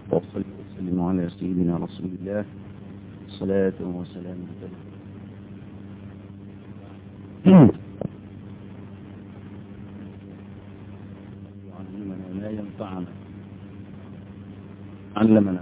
وصلى وسلم على سيدنا رسول الله صلاة وسلام علمنا ما ينفعنا علمنا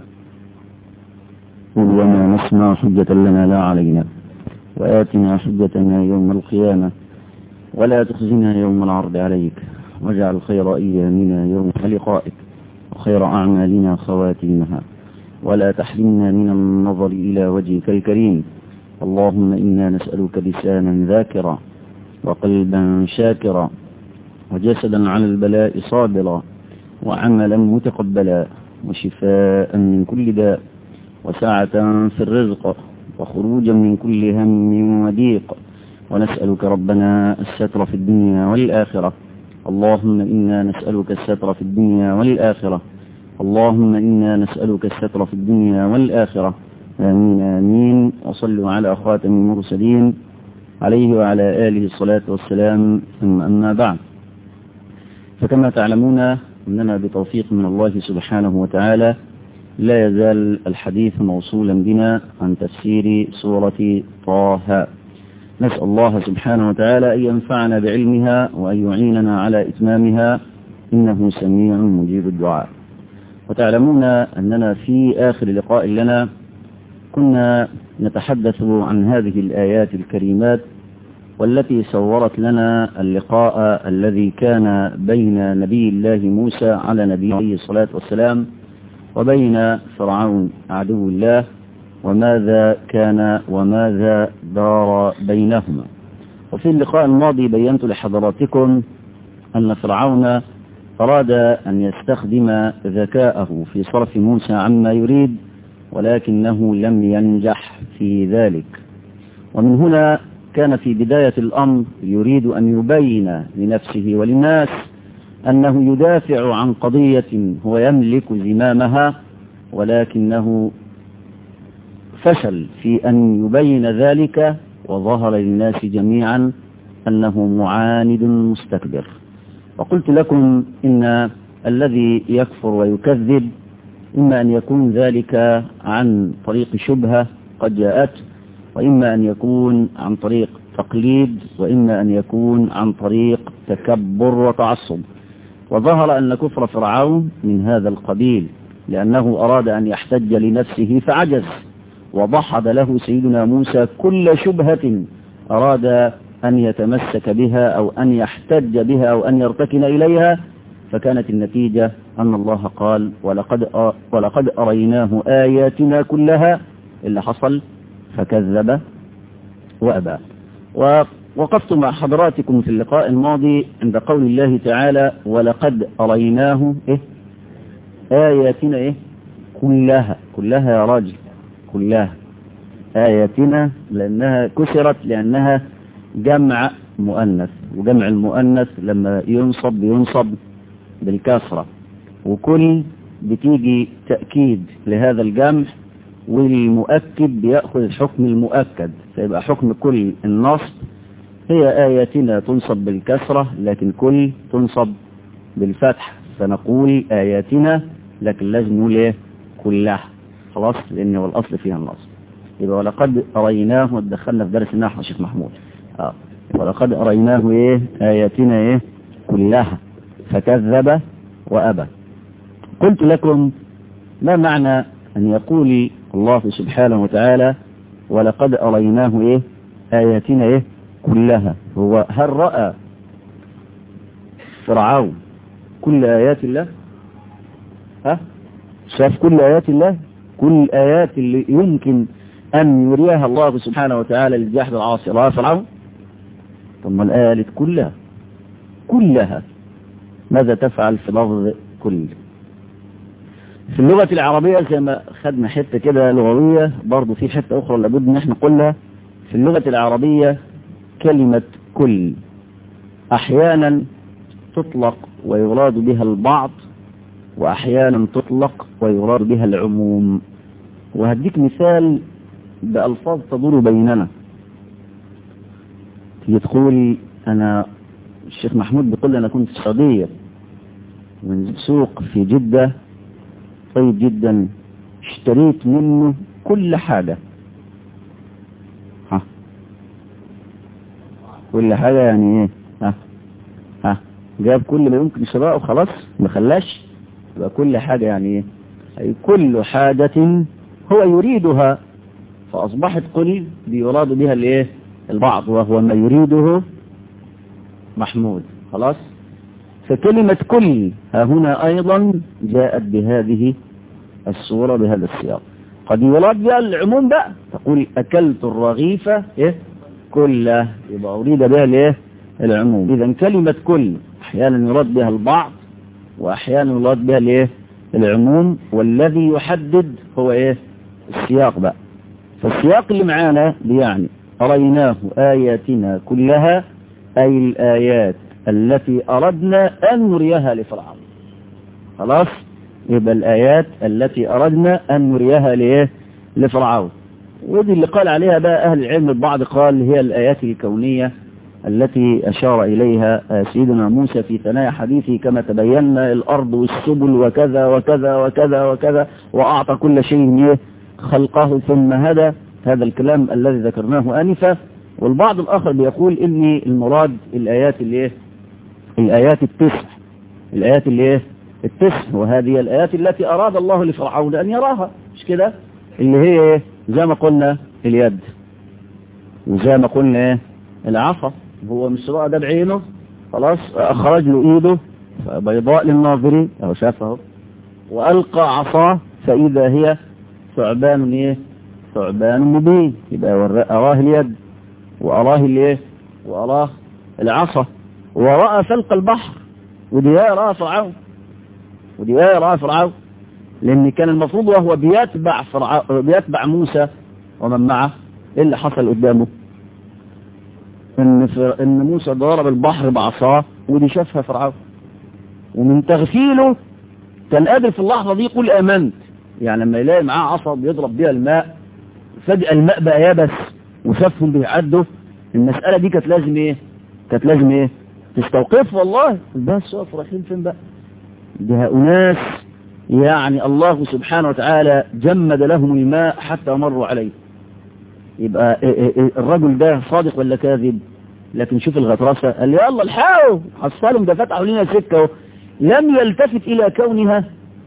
وما نسمع حجة لنا لا علينا وآتنا حجتنا يوم القيامة ولا تخزنا يوم العرض عليك واجعل خير أيامنا يوم لقائك وخير أعمالنا خواتيمها ولا تحرمنا من النظر إلى وجهك الكريم اللهم إنا نسألك لسانا ذاكرا وقلبا شاكرا وجسدا على البلاء صابرا وعملا متقبلا وشفاء من كل داء وسعة في الرزق وخروجا من كل هم وضيق ونسألك ربنا الستر في الدنيا والآخرة اللهم إنا نسألك الستر في الدنيا والآخرة اللهم إنا نسألك الستر في الدنيا والآخرة آمين آمين وصلوا على خاتم المرسلين عليه وعلى آله الصلاة والسلام ثم أما بعد فكما تعلمون أننا بتوفيق من الله سبحانه وتعالى لا يزال الحديث موصولا بنا عن تفسير سورة طه نسأل الله سبحانه وتعالى أن ينفعنا بعلمها وأن يعيننا على إتمامها إنه سميع مجيب الدعاء وتعلمون أننا في آخر لقاء لنا كنا نتحدث عن هذه الآيات الكريمات والتي صورت لنا اللقاء الذي كان بين نبي الله موسى على نبيه عليه الصلاة والسلام وبين فرعون عدو الله وماذا كان وماذا دار بينهما وفي اللقاء الماضي بينت لحضراتكم أن فرعون أراد أن يستخدم ذكاءه في صرف موسى عما يريد ولكنه لم ينجح في ذلك ومن هنا كان في بداية الأمر يريد أن يبين لنفسه وللناس أنه يدافع عن قضية هو يملك زمامها ولكنه فشل في أن يبين ذلك وظهر للناس جميعا أنه معاند مستكبر وقلت لكم إن الذي يكفر ويكذب إما أن يكون ذلك عن طريق شبهة قد جاءت وإما أن يكون عن طريق تقليد وإما أن يكون عن طريق تكبر وتعصب وظهر أن كفر فرعون من هذا القبيل لأنه أراد أن يحتج لنفسه فعجز وضحد له سيدنا موسى كل شبهة أراد أن يتمسك بها أو أن يحتج بها أو أن يرتكن إليها فكانت النتيجة أن الله قال ولقد, ولقد أريناه آياتنا كلها اللي حصل فكذب وأبى ووقفت مع حضراتكم في اللقاء الماضي عند قول الله تعالى ولقد أريناه إيه آياتنا إيه كلها كلها يا راجل كلها آياتنا لأنها كسرت لأنها جمع مؤنث وجمع المؤنث لما ينصب ينصب بالكسرة وكل بتيجي تأكيد لهذا الجمع والمؤكد بيأخذ الحكم المؤكد فيبقى حكم كل النصب هي آياتنا تنصب بالكسرة لكن كل تنصب بالفتح فنقول آياتنا لكن لازم نقول ايه كلها خلاص لأن هو الأصل فيها النصب يبقى ولقد أريناه ودخلنا في درس النحو شيخ محمود آه. ولقد أريناه إيه آياتنا إيه كلها فكذب وأبى قلت لكم ما معنى أن يقول الله سبحانه وتعالى ولقد أريناه إيه آياتنا إيه كلها هو هل رأى فرعون كل آيات الله ها شاف كل آيات الله كل الآيات اللي يمكن أن يريها الله سبحانه وتعالى للجاحد العاصي رأى فرعون ثم الآية كلها كلها ماذا تفعل في لفظ كل في اللغة العربية زي ما خدنا حتة كده لغوية برضو في حتة أخرى لابد أن احنا نقولها في اللغة العربية كلمة كل أحيانا تطلق ويراد بها البعض وأحيانا تطلق ويراد بها العموم وهديك مثال بألفاظ تدور بيننا تيجي تقول أنا الشيخ محمود بيقول لي أنا كنت في السعودية من سوق في جدة طيب جدا اشتريت منه كل حاجة ها كل حاجة يعني ايه ها ها جاب كل ما يمكن شراءه خلاص ما خلاش يبقى كل حاجة يعني ايه أي كل حاجة هو يريدها فأصبحت كل بيراد بها الايه البعض وهو ما يريده محمود خلاص فكلمة كل ها هنا أيضا جاءت بهذه الصورة بهذا السياق قد يراد بها العموم بقى تقول أكلت الرغيفة إيه كله يبقى أريد بها الايه العموم إذا كلمة كل أحيانا يراد بها البعض وأحيانا يراد بها الايه العموم والذي يحدد هو إيه السياق بقى فالسياق اللي معانا يعني أريناه آياتنا كلها أي الآيات التي أردنا أن نريها لفرعون خلاص يبقى الآيات التي أردنا أن نريها لإيه لفرعون ودي اللي قال عليها بقى أهل العلم البعض قال هي الآيات الكونية التي أشار إليها سيدنا موسى في ثنايا حديثه كما تبينا الأرض والسبل وكذا وكذا وكذا وكذا وأعطى كل شيء خلقه ثم هدى هذا الكلام الذي ذكرناه آنفا والبعض الآخر بيقول إن المراد الآيات اللي إيه الآيات التسع الآيات اللي إيه التسع وهذه الآيات التي أراد الله لفرعون أن يراها مش كده اللي هي إيه زي ما قلنا اليد وزي ما قلنا إيه العصا هو مش رأى ده بعينه خلاص أخرج له إيده بيضاء للناظرين أو شافه وألقى عصاه فإذا هي ثعبان إيه ثعبان مبين يبقى أراه اليد وأراه الايه وأراه العصا ورأى فلق البحر ودي آية رأى فرعون ودي آية رأى فرعون لأن كان المفروض وهو بيتبع فرعون بيتبع موسى ومن معه إيه اللي حصل قدامه إن, فر... إن موسى ضرب البحر بعصاه ودي شافها فرعون ومن تغفيله كان قادر في اللحظة دي يقول آمنت يعني لما يلاقي معاه عصا بيضرب بيها الماء فجأة الماء بقى يابس وشافهم بيعدوا المسألة دي كانت لازم ايه كانت لازم ايه تستوقف والله بس واقف رايحين فين بقى ده أناس يعني الله سبحانه وتعالى جمد لهم الماء حتى مروا عليه يبقى الرجل ده صادق ولا كاذب لكن شوف الغطرسة قال لي يلا الحقوا حصلهم ده فتحوا لنا سكة لم يلتفت إلى كونها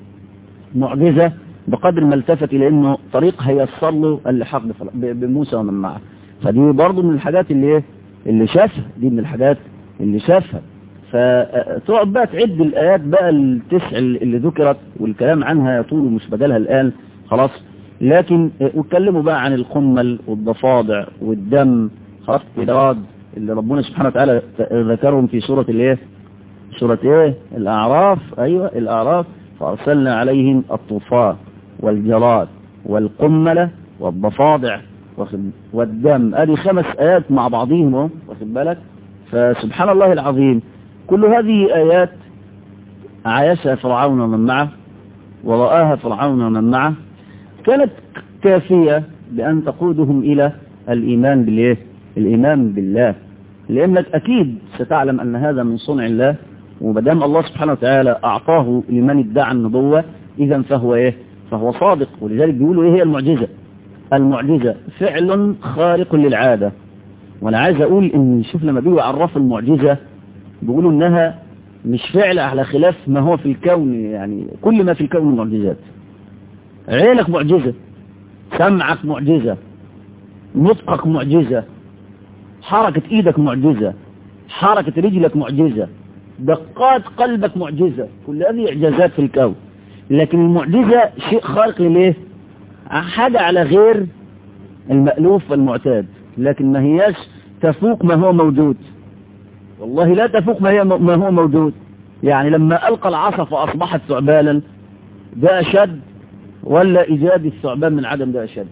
معجزة بقدر ما التفت إلى أنه طريق هيصل له اللحاق بموسى ومن معه فدي برضه من الحاجات اللي ايه اللي شافها دي من الحاجات اللي شافها فتقعد بقى تعد الآيات بقى التسع اللي ذكرت والكلام عنها يطول مش بدلها الآن خلاص لكن واتكلموا بقى عن القمل والضفادع والدم خلاص الإراد اللي ربنا سبحانه وتعالى ذكرهم في سورة الايه سورة ايه الأعراف أيوة الأعراف فأرسلنا عليهم الطوفان والجراد والقملة والضفادع والدم ادي خمس آيات مع بعضهم واخد بالك فسبحان الله العظيم كل هذه آيات عايشها فرعون ومن معه ورآها فرعون ومن معه كانت كافية بأن تقودهم إلى الإيمان بالله الإيمان بالله لأنك أكيد ستعلم أن هذا من صنع الله ومدام الله سبحانه وتعالى أعطاه لمن ادعى النبوة إذا فهو إيه فهو صادق ولذلك بيقولوا إيه هي المعجزة المعجزة فعل خارق للعادة وانا عايز اقول ان شوف لما بيجوا يعرفوا المعجزة بيقولوا انها مش فعل على خلاف ما هو في الكون يعني كل ما في الكون معجزات عينك معجزة سمعك معجزة نطقك معجزة حركة ايدك معجزة حركة رجلك معجزة دقات قلبك معجزة كل هذه اعجازات في الكون لكن المعجزة شيء خارق لليه حاجة على غير المألوف والمعتاد لكن ما هياش تفوق ما هو موجود والله لا تفوق ما, هي ما هو موجود يعني لما ألقى العصا فأصبحت ثعبانا ده أشد ولا إيجاد الثعبان من عدم ده أشد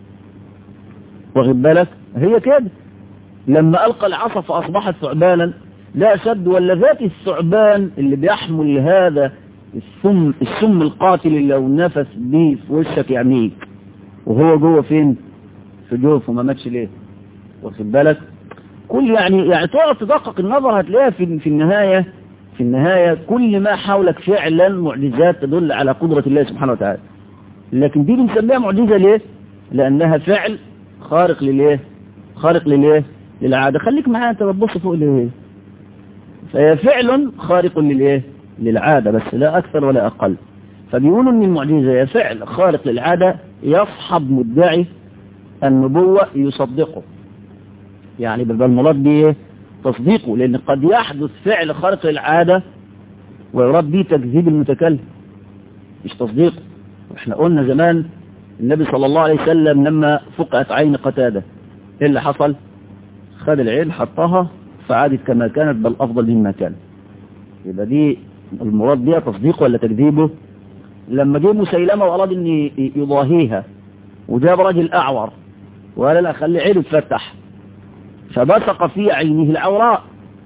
واخد بالك هي كده لما ألقى العصا فأصبحت ثعبانا لا أشد ولا ذات الثعبان اللي بيحمل هذا السم السم القاتل اللي لو نفس بيه في وشك يعميك وهو جوه فين في جوفه ما ماتش ليه واخد بالك كل يعني يعني تقعد تدقق النظر هتلاقيها في في النهاية في النهاية كل ما حولك فعلا معجزات تدل على قدرة الله سبحانه وتعالى لكن دي بنسميها معجزة ليه لأنها فعل خارق لليه خارق لليه للعادة خليك معايا انت بتبص فوق ليه فهي فعل خارق للإيه للعادة بس لا أكثر ولا أقل فبيقولوا أن المعجزة هي فعل خارق للعادة يصحب مدعي النبوة يصدقه يعني بالمراد به تصديقه لأن قد يحدث فعل خارق للعادة ويراد به تكذيب المتكلم مش تصديقه واحنا قلنا زمان النبي صلى الله عليه وسلم لما فقعت عين قتادة ايه اللي حصل خد العين حطها فعادت كما كانت بل أفضل مما كان يبقى دي المراد بها تصديقه ولا تكذيبه لما جه مسيلمة وأراد أن يضاهيها وجاب راجل أعور وقال لا خلي عينه تفتح فبصق في عينه العوراء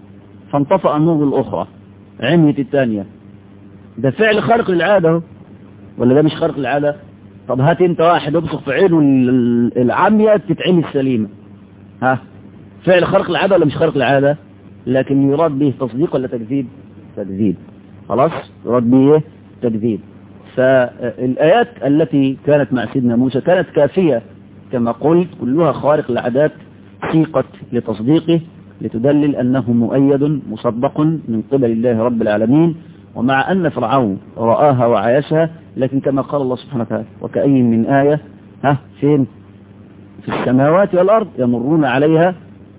فانطفأ النور الأخرى عمية الثانية ده فعل خارق للعادة ولا ده مش خارق للعادة طب هات انت واحد يبصق في عينه العامية تتعمي السليمة ها فعل خارق العادة ولا مش خارق العادة لكن يراد به تصديق ولا تكذيب تكذيب خلاص يراد به تكذيب فالآيات التي كانت مع سيدنا موسى كانت كافية كما قلت كلها خارق العادات سيقت لتصديقه لتدلل أنه مؤيد مصدق من قبل الله رب العالمين ومع أن فرعون رآها وعايشها لكن كما قال الله سبحانه وتعالى وكأي من آية ها فين في السماوات والأرض يمرون عليها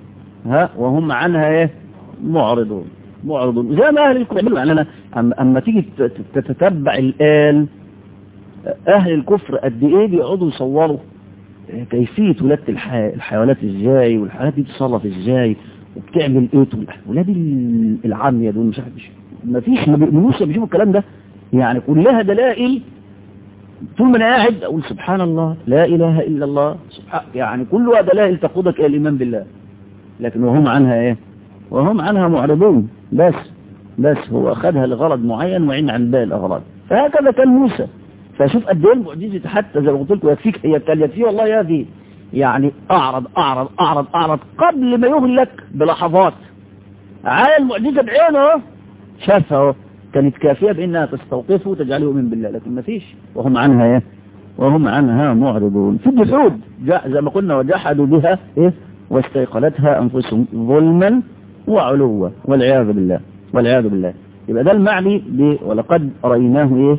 ها وهم عنها ايه معرضون معرضون زي ما اهل الكفر يعملوا يعني انا اما تيجي تتتبع الان اهل الكفر قد ايه بيقعدوا يصوروا كيفية ولادة الحيوانات ازاي والحيوانات دي بتصرف ازاي وبتعمل ايه ولاد العامية دول مش عارف ما فيش ما بيؤمنوش بيشوفوا الكلام ده يعني كلها دلائل طول ما انا قاعد اقول سبحان الله لا اله الا الله سبحان يعني كلها دلائل تقودك الى الايمان بالله لكن وهم عنها ايه وهم عنها معرضون بس بس هو اخذها لغرض معين وعين عن باقي الاغراض فهكذا كان موسى فشوف قد ايه المعجزه حتى زي ما قلت لكم يكفيك هي كان يكفيه والله يا دي يعني اعرض اعرض اعرض اعرض قبل ما يهلك بلحظات عال المعجزه بعينه شافها كانت كافيه بانها تستوقفه وتجعله يؤمن بالله لكن ما فيش وهم عنها ايه وهم عنها معرضون في الجحود زي ما قلنا وجحدوا بها ايه واستيقنتها أنفسهم ظلما وعلوا والعياذ بالله والعياذ بالله يبقى ده المعني ولقد رأيناه إيه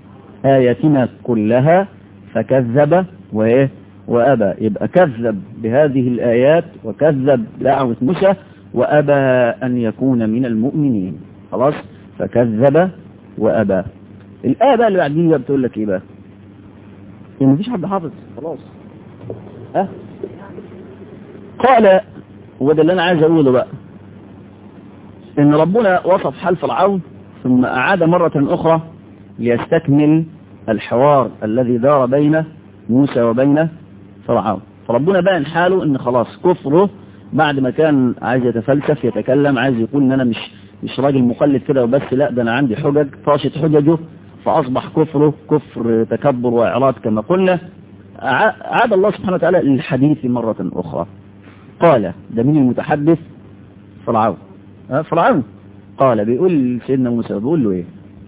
آياتنا كلها فكذب وإيه وأبى يبقى كذب بهذه الآيات وكذب دعوة موسى وأبى أن يكون من المؤمنين خلاص فكذب وأبى الآية بقى اللي بعدين بتقول لك إيه بقى يعني مفيش حد حافظ خلاص ها قال وده اللي انا عايز اقوله بقى ان ربنا وصف حال فرعون ثم اعاد مرة اخرى ليستكمل الحوار الذي دار بين موسى وبين فرعون فربنا بين حاله ان خلاص كفره بعد ما كان عايز يتفلسف يتكلم عايز يقول ان انا مش مش راجل مقلد كده وبس لا ده انا عندي حجج طاشت حججه فاصبح كفره كفر تكبر واعراض كما قلنا عاد الله سبحانه وتعالى للحديث مرة اخرى قال ده مين المتحدث فرعون فرعون قال بيقول سيدنا موسى بيقول له ايه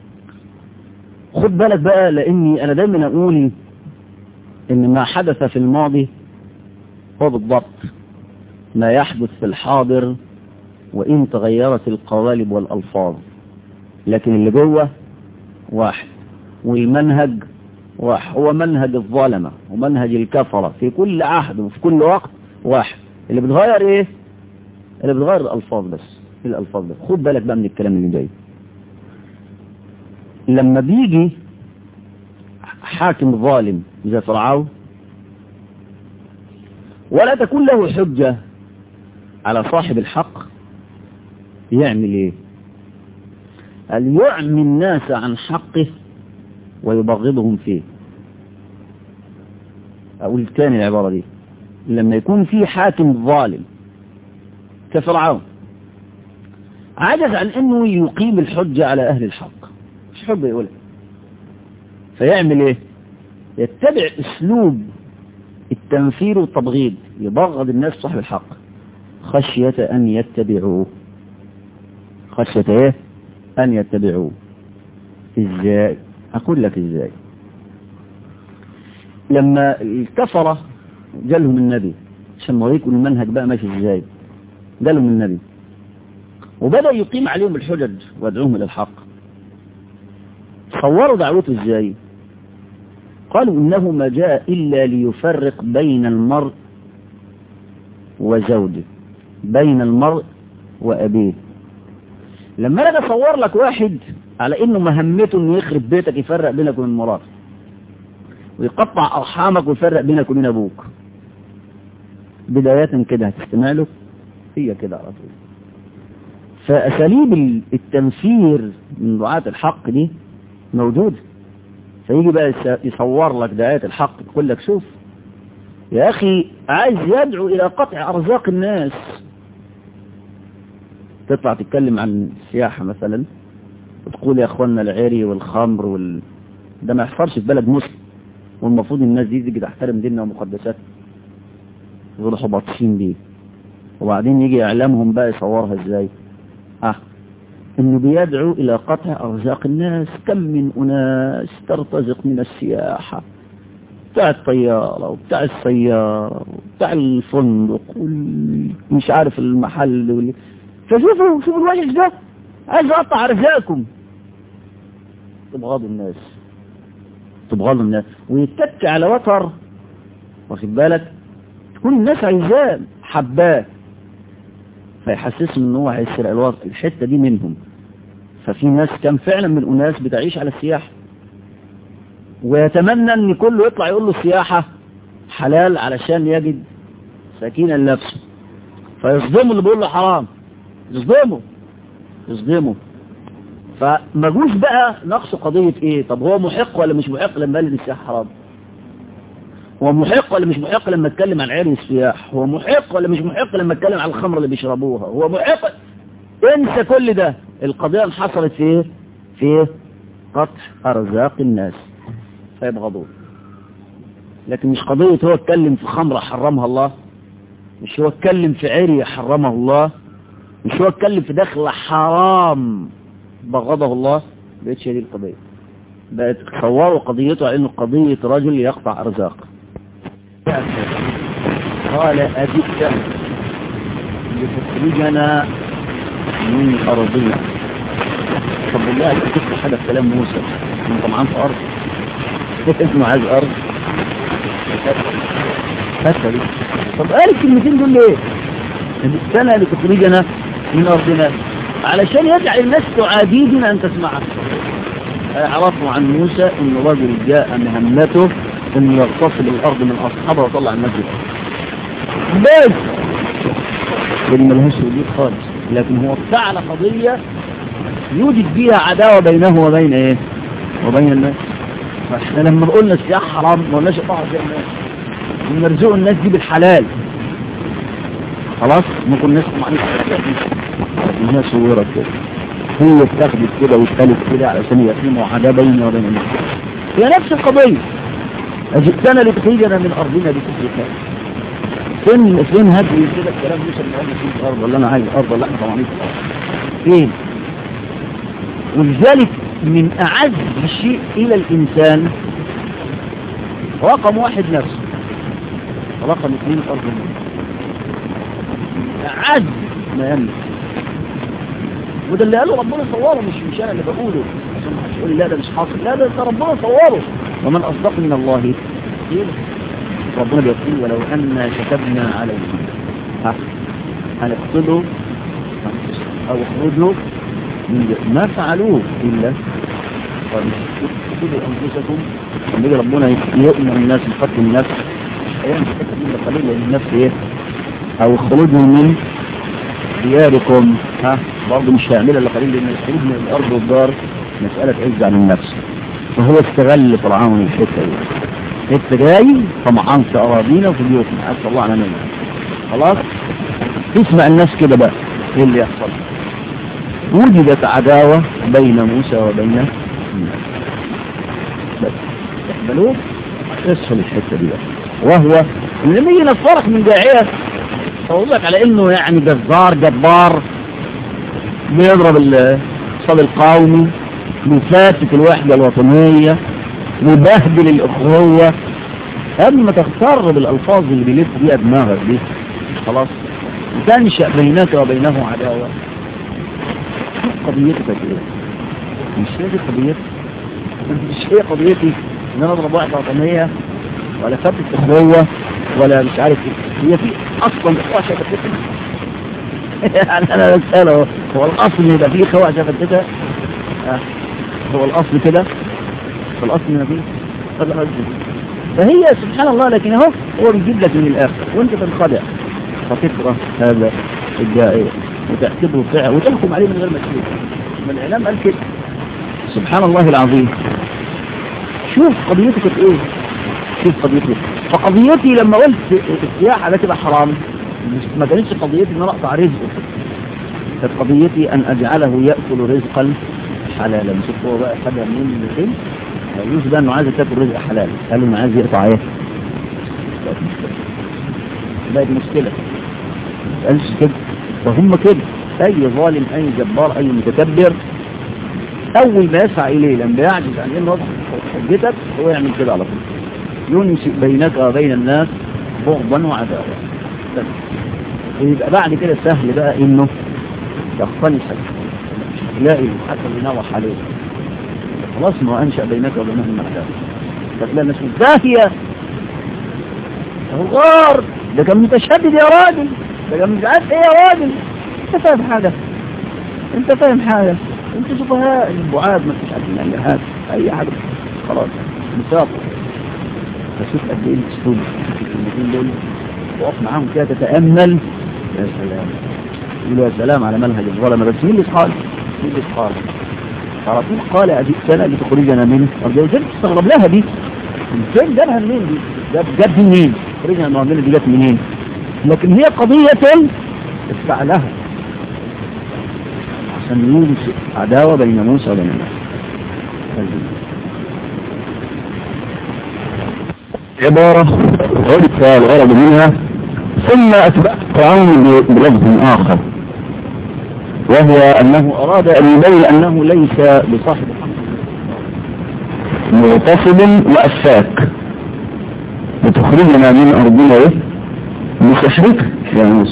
خد بالك بقى لاني انا دايما اقول ان ما حدث في الماضي هو بالضبط ما يحدث في الحاضر وان تغيرت القوالب والالفاظ لكن اللي جوه واحد والمنهج واحد هو منهج الظالمة ومنهج الكفرة في كل عهد وفي كل وقت واحد اللي بتغير ايه اللي بتغير الالفاظ بس الالفاظ بس خد بالك بقى من الكلام اللي جاي لما بيجي حاكم ظالم زي فرعون ولا تكون له حجة على صاحب الحق يعمل ايه قال يعمي الناس عن حقه ويبغضهم فيه اقول تاني العبارة دي لما يكون في حاكم ظالم كفرعون عجز عن انه يقيم الحجة على اهل الحق مش حجة يقولها فيعمل ايه يتبع اسلوب التنفير والتبغيض يبغض الناس صاحب الحق خشية ان يتبعوه خشية ايه أن يتبعوه إزاي أقول لك إزاي لما الكفرة جالهم النبي عشان نوريكم المنهج بقى ماشي إزاي جالهم النبي وبدأ يقيم عليهم الحجج ويدعوهم إلى الحق صوروا دعوته إزاي قالوا إنه ما جاء إلا ليفرق بين المرء وزوجه بين المرء وأبيه لما أنا أصور لك واحد على إنه مهمته إنه يخرب بيتك يفرق بينك وبين مراتك ويقطع أرحامك ويفرق بينك وبين أبوك بداية كده هتستمع له هي كده على طول فأساليب التنفير من دعاة الحق دي موجودة فيجي بقى يصور لك دعاية الحق يقول لك شوف يا أخي عايز يدعو إلى قطع أرزاق الناس تطلع تتكلم عن السياحة مثلا وتقول يا أخوانا العري والخمر وال... ده ما يحصلش في بلد مسلم والمفروض الناس دي تيجي تحترم ديننا ومقدساتنا يروحوا باطشين بيه وبعدين يجي إعلامهم بقى يصورها إزاي اه انه بيدعو الى قطع ارزاق الناس كم من اناس ترتزق من السياحة بتاع الطيارة وبتاع السيارة وبتاع الفندق مش عارف المحل واللي فشوفوا شوفوا الوحش ده عايز اقطع ارزاقكم تبغضوا الناس تبغضوا الناس ويتك على وتر واخد بالك تكون الناس عايزاه حباه فيحسسهم ان هو هيسرق الوقت الحتة دي منهم ففي ناس كان فعلا من الناس بتعيش على السياحة ويتمنى ان كله يطلع يقول له السياحة حلال علشان يجد سكينة لنفسه فيصدمه اللي بيقول له حرام يصدمه يصدمه فما جوش بقى نقص قضية ايه طب هو محق ولا مش محق لما قال ان السياحة حرام هو محق ولا مش محق لما اتكلم عن عري السياح هو محق ولا مش محق لما اتكلم عن الخمر اللي بيشربوها هو محق انسى كل ده القضية حصلت في ايه في قطع ارزاق الناس فيبغضون لكن مش قضية هو اتكلم في خمرة حرمها الله مش هو اتكلم في عري حرمه الله مش هو اتكلم في دخل حرام بغضه الله بقتش هذه القضية بقت صوروا قضيته على انه قضية رجل يقطع ارزاق قال أجدت لتخرجنا من أرضنا طب بالله أنت تفتح حاجة في كلام موسى أنت طمعان في أرض اسمه عايز أرض فتح دي طب قال الكلمتين دول ليه أجدتنا لتخرجنا من أرضنا علشان يجعل الناس تعاديدون أن تسمعه عرفوا عن موسى أن رجل جاء مهمته انه يغتصب الارض من اصحابها ويطلع المسجد بس اللي ملهاش وجود خالص لكن هو افتعل قضية يوجد بيها عداوة بينه وبين ايه وبين الناس فاحنا لما قلنا السياح حرام ما قلناش اطاعة زي الناس ونرزق الناس دي بالحلال خلاص ممكن نسمع عن الناس صورت كده هي اتخذت كده واتخلت كده علشان يقيموا عداوة بيني وبين الناس هي نفس القضية أجئتنا لتخرجنا من أرضنا بكفرك فين فين هدي كده الكلام مش اللي عايز في الأرض ولا أنا عايز أرض ولا احنا طبعا فين ولذلك من أعز الشيء إلى الإنسان رقم واحد نفسه رقم اثنين أرض أعز ما يملك وده اللي قاله ربنا صوره مش مش أنا اللي بقوله عشان ما حدش يقول لا ده مش حاصل لا ده ربنا صوره ومن أصدق من الله قيل ربنا بيقول ولو أن كتبنا عليهم أن اقتلوا أو اخرجوا من ما فعلوه إلا قتلوا أنفسكم لما ربنا يؤمر الناس بقتل النفس أيام تقتل من قليل لأن النفس إيه أو اخرجوا من دياركم ها برضه مش هيعملها الا قليل لأن الخروج من الأرض والدار مسألة عز عن النفس فهو استغل فرعون الحته دي انت جاي طمعان في اراضينا وفي بيوتنا اسال الله على نعمه خلاص تسمع الناس كده بقى ايه اللي يحصل وجدت عداوه بين موسى وبين الناس بس يقبلوه يسهل الحته دي بقى وهو لما يجي نفرق من داعيه اقول لك على انه يعني جزار جبار بيضرب مفصل القومي مفاتت الوحدة الوطنية مبهدل الأخوة قبل ما تغتر بالألفاظ اللي بيلف بيها دماغك دي خلاص وتنشأ بينك وبينه عداوة قضيتك ايه مش هي دي قضيتي مش هي قضيتي ان انا اضرب واحدة وطنية ولا فتت اخوة ولا مش عارف ايه هي في اصلا اخوة شفتتها يعني انا بسأله هو الاصل ان يبقى فيه اخوة شفتتها آه. هو الاصل كده هو الاصل ان فيه فهي سبحان الله لكن اهو هو بيجيب لك من الاخر وانت تنخدع فتكره هذا الداعية وتعتبره فعل وتحكم عليه من غير ما تشوف ما الاعلام قال كده سبحان الله العظيم شوف قضيتك في ايه شوف قضيتي فقضيتي لما قلت السياحة ده تبقى حرام مش ما كانتش قضيتي ان انا اقطع رزقه كانت قضيتي ان اجعله يأكل رزقا حلالا شوف هو بقى خدها منين من الفيلم يوسف ده انه عايز تاكل رزق حلال قال انه عايز يقطع ايه بقت مشكلة ما قالش كده فهم كده اي ظالم اي جبار اي متكبر اول ما يسعى اليه لما يعجز عن انه حجتك هو يعمل كده على طول ينشئ بينك وبين الناس بغضا وعداوة يبقى بعد كده سهل بقى انه يقتنصك تلاقي حتى بينوح عليه خلاص ما انشأ بينك وبينهم عداوة فتلاقي الناس داهية غار ده كان متشدد يا راجل ده كان مش عارف ايه يا راجل انت فاهم حاجة انت فاهم حاجة انت سفهاء البعاد ما فيش عارفين اي حاجة اي حاجة خلاص مسافر فشوف قد ايه الاسلوب الكلمتين دول وقف معاهم كده تتأمل يا سلام يقولوا يا سلام على منهج الظلمة بس مين اللي قال مين اللي قال على طول قال أجئتنا لتخرجنا منه أرجو زي تستغرب لها دي فين جابها منين دي جاب جاب دي منين خرجنا المعاملة دي جت منين لكن هي قضية استعلها عشان ينشئ عداوة بين موسى وبين الناس عبارة عرف الغرض منها ثم أتبع فرعون بلفظ آخر وهو أنه أراد أن يبين أنه ليس بصاحب مغتصب وأفاك لتخرجنا من أرضنا إيه؟ بسحرك يا موسى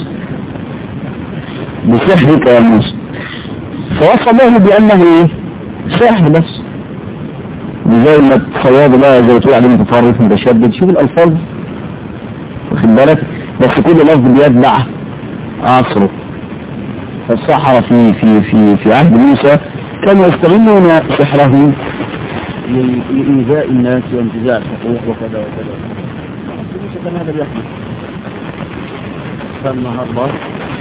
بسحرك يا موسى فوصفه بأنه إيه؟ سحر بس زي ما تصياد بقى زي تقول عليه متطرف متشدد شوف الألفاظ واخد بالك بس كل لفظ بيتبع عصره فالسحرة في في في في عهد موسى كانوا يستغلون سحره لإيذاء الناس وانتزاع الحقوق وكذا وكذا موسى كان هذا بيحدث فالنهارده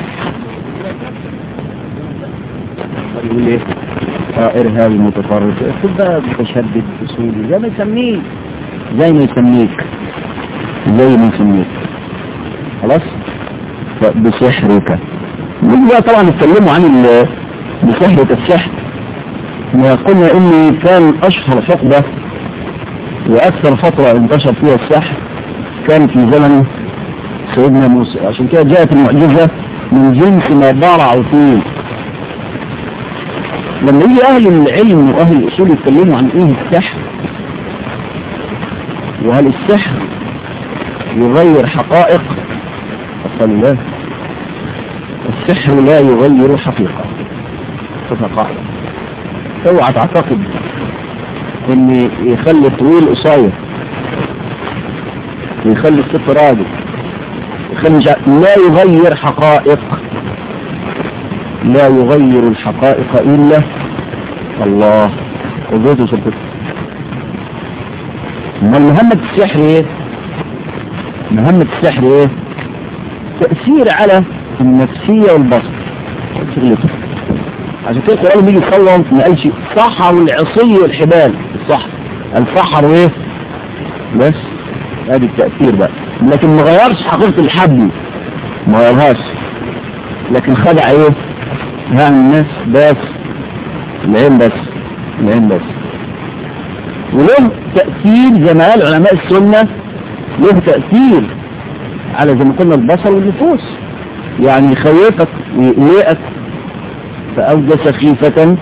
يقول ايه ارهابي متطرف خد بقى متشدد اصولي زي ما يسميه زي ما يسميك زي ما يسميك خلاص بسحرك نيجي بقى طبعا نتكلموا عن ال- بسحرة السحر وقلنا ان كان اشهر حقبة واكثر فترة انتشر فيها السحر كان في زمن سيدنا موسى عشان كده جاءت المعجزة من جنس ما بارعوا فيه لما يجي اهل العلم واهل الاصول يتكلموا عن ايه السحر وهل السحر يغير حقائق قالوا لا السحر لا يغير حقيقة شوفها قاعدة اوعى تعتقد ان يخلي الطويل قصير ويخلي الست راجل يخلي مش عارف- لا يغير حقائق لا يغير الحقائق الا الله وزيته سبته امال مهمة السحر ايه مهمة السحر ايه تأثير على النفسية والبصر شغلته عشان كده القرآن بيجي يصور ما قالش سحروا العصي والحبال الصح السحر وايه بس ادي التأثير بقى لكن ما غيرش حقيقة الحبل ما غيرهاش لكن خدع ايه يعني الناس بس العين بس العين بس وله تأثير زي ما قال علماء السنة له تأثير على زي ما قلنا البصر والنفوس يعني يخوفك ويقلقك فأوجس خيفة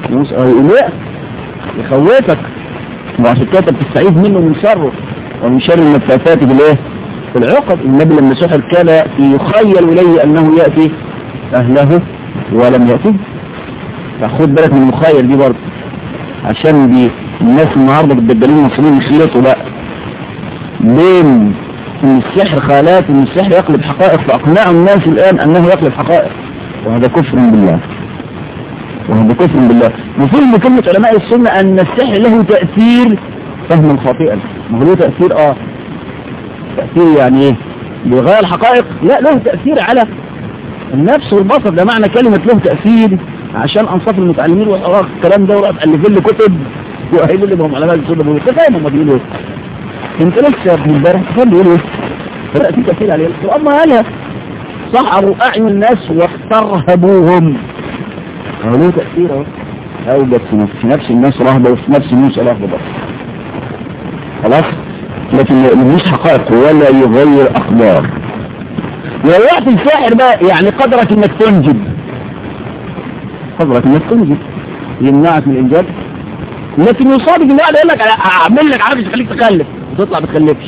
موسى يقلقك يخوفك وعشان كده بتستعيذ منه من شره ومن شر النفاثات بالايه في العقد النبي لما سحر كان يخيل اليه انه ياتي اهله ولم ياتي فخد بالك من المخيل دي برضه عشان دي الناس النهارده بالدجالين المصريين يخلطوا بقى بين ان السحر خالات ان السحر يقلب حقائق فاقنعوا الناس الان انه يقلب حقائق وهذا كفر بالله وهذا كفر بالله وفهم كلمة علماء السنة ان السحر له تأثير فهما خاطئا ما هو له تأثير اه تأثير يعني ايه بيغير الحقائق لا له تأثير على النفس والبصر ده معنى كلمة له تأثير عشان انصاف المتعلمين والحراق الكلام ده ورقة ألف لي كتب وقايلين لي بهم علماء السنة بيقولوا تفهم هم بيقولوا ايه انت لسه يا ابن امبارح تفهم بيقولوا ايه فرق في تأثير عليه القرآن ما قالها صحروا أعين الناس واسترهبوهم هو له تأثير اهو أوجد في نفس, في نفس الناس رهبة وفي نفس موسى رهبة برضه خلاص لكن مش حقائق ولا يغير أخبار لو وقت الساحر بقى يعني قدرك انك تنجب قدرك انك تنجب يمنعك من الانجاب لكن يصادق ان واحد يقول لك أنا هعمل لك عارف يخليك تخلف وتطلع ما تخلفش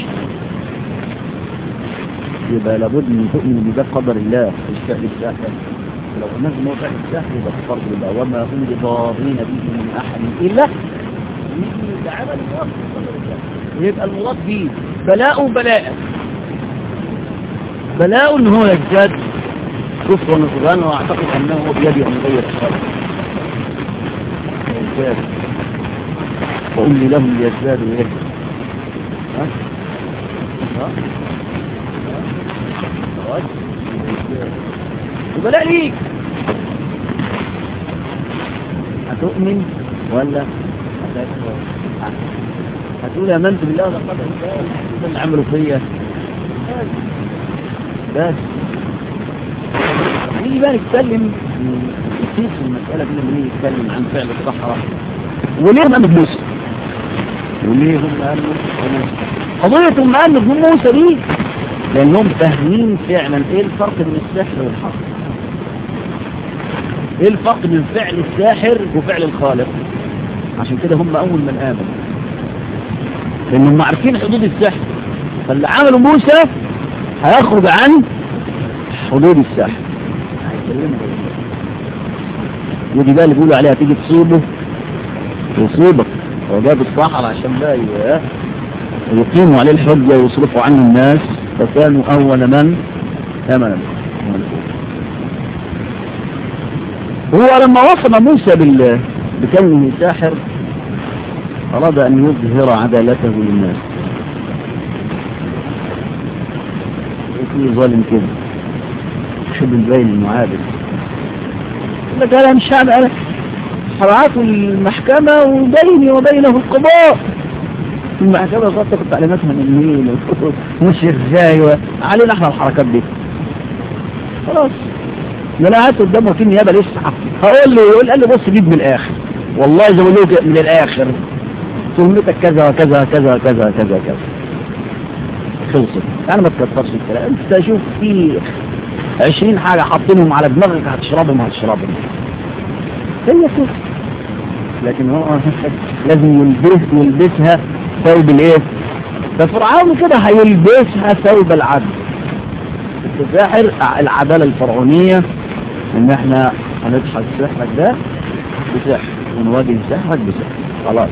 يبقى لابد من تؤمن بذات قدر الله الشأن الساحر لو نزل موضع الساحر يبقى كفرت بالله وما هم بضارين به من احد الا بعمل يبقى المضاد فيه بلاء بلاء بلاء ان هو يزداد كفر ونصران واعتقد انه بيده ان يغير الشر يزداد وقل لهم ليزدادوا ايه ها ها وبلاء ليك هتؤمن ولا هتكفر هتقول امنت بالله لقد انت اللي عملوا فيا بس نيجي بقى نتكلم كتير في المسألة دي لما نيجي نتكلم عن فعل الصحراء وليه هم قاموا بموسى وليه هم قاموا قضية هم قاموا بموسى دي لأنهم فاهمين فعلا ايه الفرق بين السحر والحق ايه الفرق بين فعل الساحر وفعل الخالق عشان كده هم أول من آمنوا لأنهم عارفين حدود السحر فاللي عملوا موسى هيخرج عن حدود الساحر ودي بقى اللي بيقولوا عليها تيجي تصيبه يصيبك هو جاب الصحراء عشان بقى يقيموا عليه الحجة ويصرفوا عنه الناس فكانوا أول من آمن هو لما وصل موسى بال... بكونه ساحر أراد أن يظهر عدالته للناس في ظالم كده شو بنبين المعادل لك أنا مش هعمل أنا حرعات المحكمة وبيني وبينه القضاء المحكمة غلطة كنت تعليماتها من مين مش ازاي علينا احنا الحركات دي خلاص ده انا قعدت قدام وكيل نيابه لسه هقول له يقول قال لي بص جيب من الاخر والله زي ما من الاخر تهمتك كذا وكذا وكذا وكذا وكذا وكذا خلصت انا ما تكترش الكلام انت شوف في 20 حاجة حاطينهم على دماغك هتشربهم هتشربهم هي كده لكن هو لازم يلبس يلبسها ثوب الايه ففرعون كده هيلبسها ثوب العدل الساحر العدالة الفرعونية ان احنا هنضحك سحرك ده بسحر ونواجه سحرك بسحر خلاص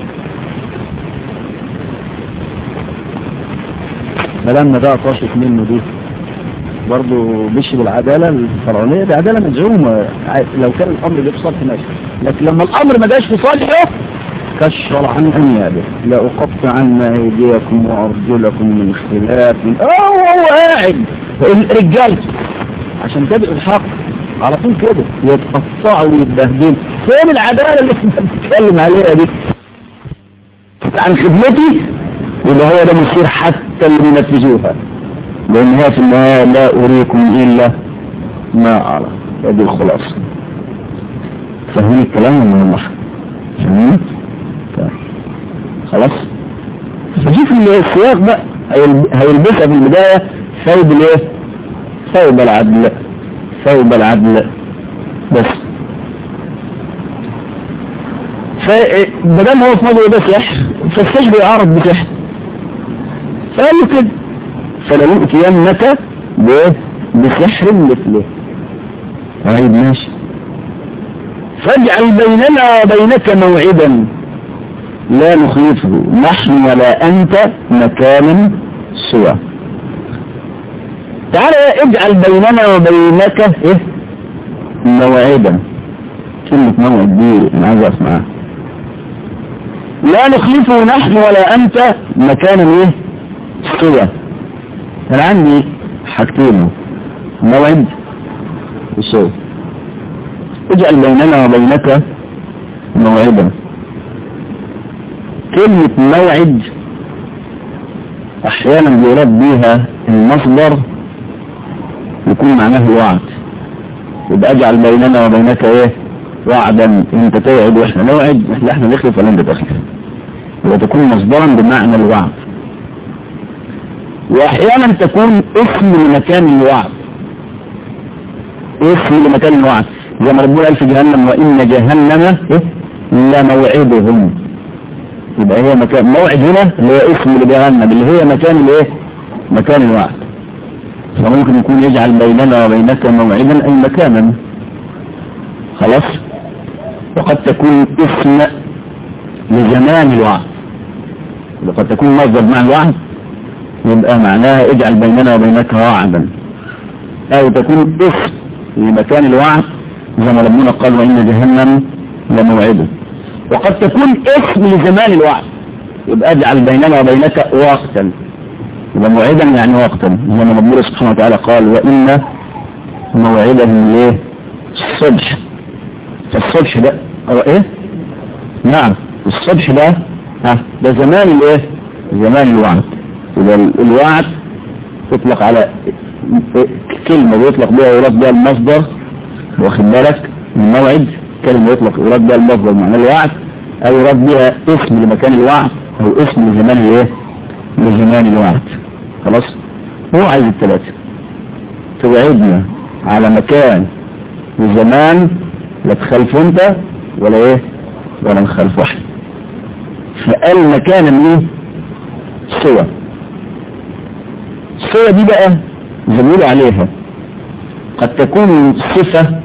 ملامنا ده طاشت منه دي برضه مش بالعدالة الفرعونية دي عدالة مزعومة لو كان الأمر جه بصالح ماشي لكن لما الأمر ما جاش في صالحه كشر عن أنيابه لا أقطعن أيديكم وأرجلكم من خلاف اه هو قاعد رجالته عشان تبقوا الحق على طول كده يتقطعوا ويتبهدلوا فين العدالة اللي انت بتتكلم عليها دي عن خدمتي يبقى هو ده مصير حتى اللي بينفذوها لان هي في النهاية لا اريكم الا ما ارى هذه الخلاصة فاهمين الكلام ولا الله فاهمين خلاص فشوف السياق بقى هيلبسها في البداية ثوب الايه ثوب العدل ثوب العدل بس فما دام هو في نظره ده سحر فالسحر يعرض بسحر فقال له كده فلنؤتينك بايه؟ بسحر مثله طيب ماشي فاجعل بيننا وبينك موعدا لا نخلفه نحن ولا أنت مكانا سوى تعالى اجعل بيننا وبينك ايه موعدا كلمة موعد دي انا عايز اسمعها لا نخلفه نحن ولا انت مكانا ايه سوى انا عندي حاجتين موعد وسوى اجعل بيننا وبينك موعدا كلمة موعد احيانا بيراد بيها المصدر يكون معناه الوعد يبقى اجعل بيننا وبينك ايه وعدا انت توعد واحنا نوعد احنا احنا نخلف ولا انت تخلف وتكون مصدرا بمعنى الوعد واحيانا تكون اسم لمكان الوعد اسم لمكان الوعد زي ما ربنا قال في جهنم وان جهنم إيه؟ لموعدهم يبقى هي مكان موعد هنا اللي هو اسم لجهنم اللي هي مكان الايه مكان الوعد فممكن يكون يجعل بيننا وبينك موعدا اي مكانا خلاص وقد تكون اسم لزمان الوعد وقد تكون مصدر مع الوعد يبقى معناها اجعل بيننا وبينك وعدا او تكون اسم لمكان الوعد زي ما ربنا قال وان جهنم لموعده وقد تكون اسم لزمان الوعد يبقى اجعل بيننا وبينك وقتا يبقى موعدا يعني وقتا زي ما ربنا سبحانه وتعالى قال وان موعدهم الايه الصبح فالصبح ده هو ايه نعم الصبح ده ها ده زمان الايه زمان الوعد يبقى الوعد يطلق على كلمة بيطلق بها يراد بها المصدر واخد بالك الموعد كلمة يطلق يراد بها المصدر معنى الوعد او يراد بها اسم لمكان الوعد او اسم لزمان الايه لزمان الوعد خلاص هو عايز الثلاثة توعدنا على مكان وزمان لا تخلف انت ولا ايه ولا نخلف واحد فقال مكانا ايه سوى الصورة دي بقى زميل عليها قد تكون صفة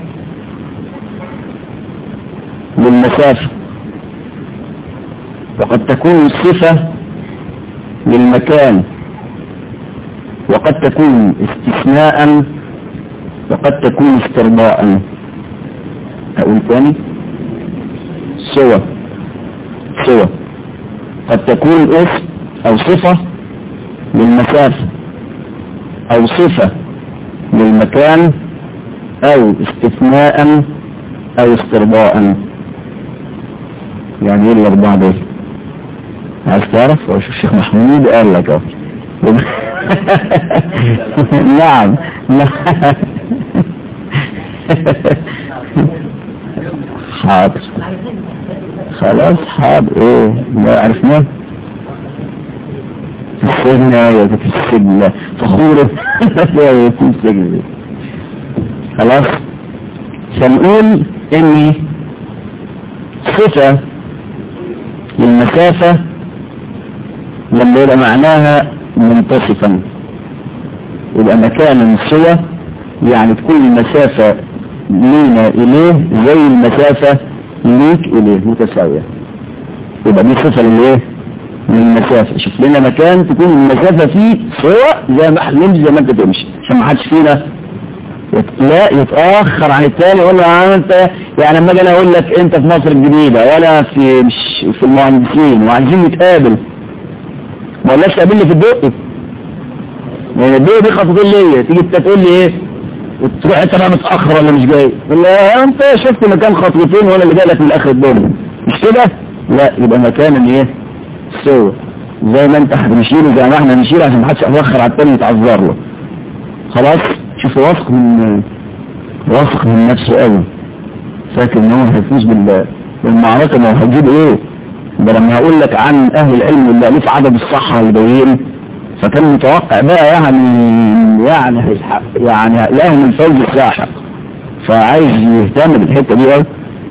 للمسافة وقد تكون صفة للمكان وقد تكون استثناء وقد تكون استرضاء أقول تاني سوى سوى قد تكون اسم أو صفة للمسافة او صفة للمكان او استثناء او استرضاء يعني ايه الاربعة دول عايز تعرف وش الشيخ محمود قال لك اهو نعم حاضر خلاص حاضر ايه ما عرفناه السجن يا في السجن فخورة يا في السجن خلاص فنقول ان صفة للمسافة لما يبقى معناها منتصفا يبقى مكانا سوى يعني تكون المسافة لينا إليه زي المسافة ليك إليه متساوية يبقى دي صفة للإيه للمسافة شوف لنا مكان تكون المسافة فيه سواء زي ما احنا نمشي زي ما انت تمشي عشان ما حدش فينا لا يتأخر عن التاني يقول له انت يعني لما اجي انا اقول لك انت في مصر الجديدة ولا في مش في المهندسين وعايزين نتقابل ما قلناش تقابلني في الدقي يعني الدقي دي خطوتين ليا تيجي انت تقول لي ايه وتروح انت بقى متأخر ولا مش جاي ولا انت شفت مكان خطوتين وانا اللي جاي لك من اخر الدنيا مش كده لا يبقى مكان ايه سوى زي ما انت هتمشيله زي ما احنا نشيل عشان محدش يتأخر على التاني يتعذر له خلاص شوف واثق من واثق من نفسه قوي فاكر ان هو هيفوز بال... بالمعركة ما هو هيجيب ايه ده لما هقول لك عن اهل العلم اللي الف عدد الصحة البيين فكان متوقع بقى يعني يعني هيسحق يعني لهم الفوز الساحق فعايز يهتم بالحتة دي قوي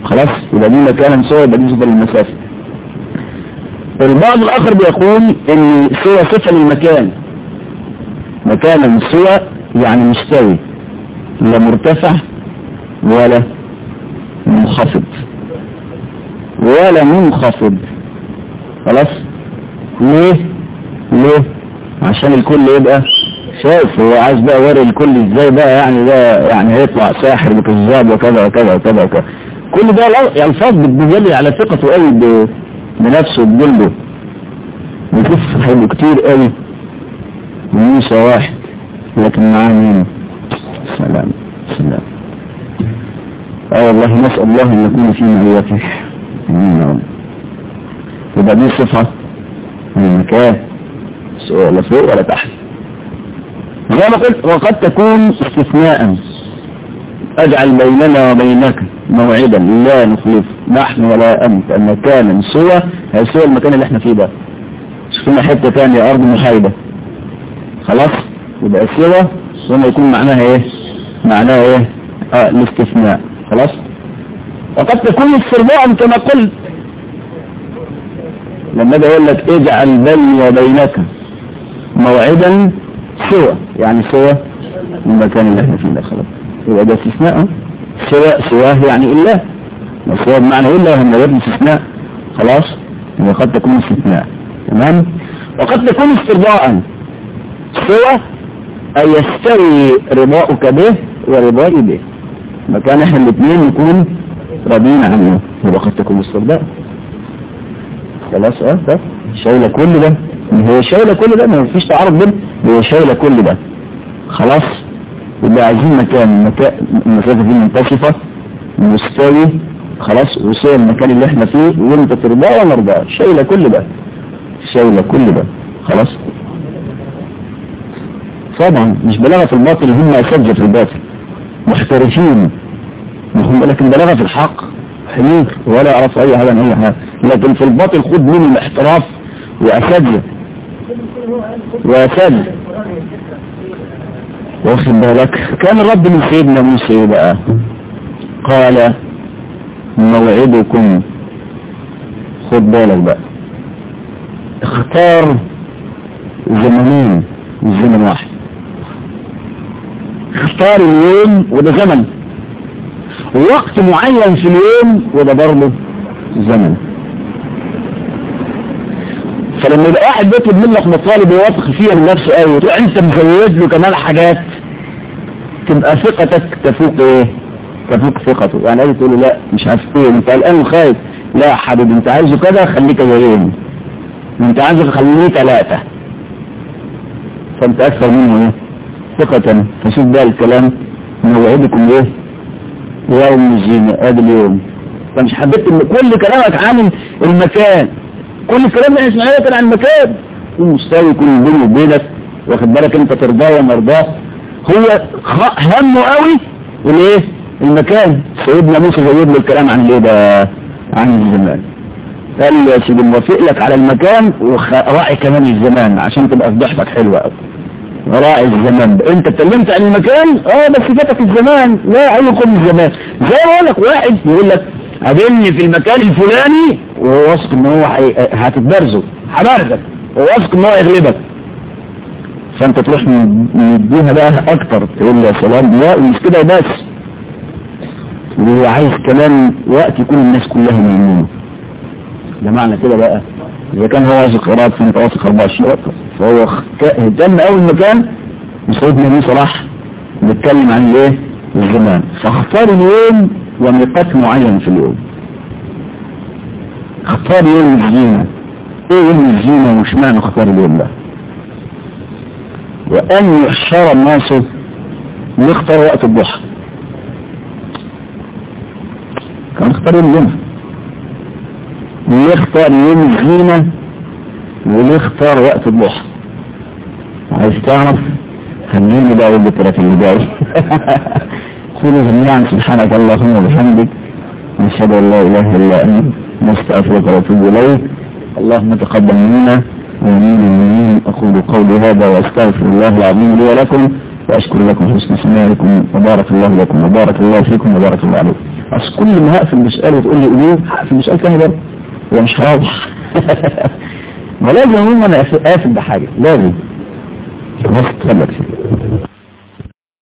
خلاص يبقى دي مكانا سوى يبقى دي صفة للمسافة البعض الآخر بيقول ان سوى صفة للمكان مكانا سوى يعني مستوي لا مرتفع ولا منخفض ولا منخفض خلاص ليه ليه عشان الكل يبقى شايف هو عايز بقى وري الكل ازاي بقى يعني ده يعني هيطلع ساحر وكذاب وكذا وكذا وكذا وكذا كل ده الفاظ بتدل على ثقته قوي بنفسه بجلده بيشوف هيبقوا كتير قوي موسى واحد لكن معاه مين سلام سلام اه والله نسأل الله ان نكون في معيته امين يا رب يبقى دي صفة من المكان ولا فوق ولا تحت زي ما قلت وقد تكون استثناء اجعل بيننا وبينك موعدا لا نخلف نحن ولا انت مكانا سوى هي سوى المكان اللي احنا فيه ده شوفنا حته ثانيه ارض محايده خلاص يبقى سوى ثم يكون معناها ايه معناها ايه اه الاستثناء خلاص وقد تكون استرضاء كما قلت لما اجي اقول لك اجعل بيني وبينك موعدا سوى يعني سوى المكان اللي احنا فيه ده خلاص يبقى ده استثناء سواء سواه يعني إلا سواء بمعنى إلا هم غير استثناء خلاص يبقى قد تكون استثناء تمام وقد تكون استرضاء سوى أن يستوي رضاؤك به ورضائي به مكان احنا الاثنين نكون راضيين عنه يبقى قد تكون استرضاء خلاص اه ده شايله كل ده هي شايله كل ده ما فيش تعارض بين هي شايله كل ده خلاص يبقى عايزين مكان مكان المسافه دي منتصفه مستوي خلاص وصل المكان اللي احنا فيه وانت ترضاه ولا ارضاه شايله كل ده شايله كل ده خلاص طبعا مش بلاغه في الباطل هم اساتذه في الباطل محترفين هم لكن بلاغه في الحق حمير ولا يعرف اي حاجه عن اي حاجه لكن في الباطل خد منهم الاحتراف واساتذه واساتذه واخد بالك كان الرد من سيدنا موسى بقى قال موعدكم خد بالك بقى اختار زمنين مش زمن واحد اختار اليوم وده زمن ووقت معين في اليوم وده برضه زمن فلما يبقى واحد بيطلب منك مطالب يوافق فيها من نفسه قوي وتروح انت مزود له كمان حاجات تبقى ثقتك تفوق ايه تفوق ثقته يعني عايز تقول له لا مش عارف ايه انت قلقان وخايف لا يا حبيبي انت عايزه كده خليك زيهم انت عايزه خليه ثلاثة فانت اكثر منه ايه ثقة فشوف بقى الكلام موعدكم ايه يوم الزينة ادي اليوم فمش حبيت ان كل كلامك عن المكان كل الكلام اللي اسمعيه كان عن المكان يكون مستوي يكون بيني وبينك واخد بالك انت ترضاه ومرضاه هو همه قوي الايه المكان سيدنا موسى جايب له الكلام عن الايه ده عن الزمان قال له يا سيدي موافق لك على المكان وراعي كمان الزمان عشان تبقى فضحتك حلوه قوي راعي الزمان انت اتكلمت عن المكان اه بس فاتك الزمان لا عيكم الزمان زي ما اقول لك واحد يقول لك قابلني في المكان الفلاني وهو واثق ان هو هتتبرزه هبرزك وهو واثق ان هو يغلبك فانت تروح مديها بقى اكتر تقول له يا سلام لا مش كده بس وهو عايز كمان وقت يكون الناس كلها ميمونة ده معنى كده بقى اذا كان هو واثق قراب في متوسط 24 وقت فهو اهتم قوي المكان وسيدنا موسى راح بيتكلم عن الايه الزمان فاختار اليوم وميقات معين في اليوم اختار يوم الزينة ايه يوم الزينة وش معنى اختار اليوم ده وان يحشر الناس نختار وقت الضحى كان اختار يوم الجمعة نختار يوم الزينة ونختار وقت الضحى عايز تعرف خليني بقى اقول لك اللي جاي قولوا جميعا سبحانك اللهم وبحمدك نشهد ان لا اله الا انت نستغفرك ونتوب اليك اللهم تقبل منا ومن المؤمنين اقول قولي هذا واستغفر الله العظيم لي ولكم واشكر لكم حسن سماعكم وبارك الله لكم وبارك الله فيكم وبارك الله عليكم اصل كل ما هقفل مسألة وتقول لي قوليه هقفل مسألة تاني برضه هو مش هروح ما لازم عموما اقفل بحاجة لازم بس تخلك فيه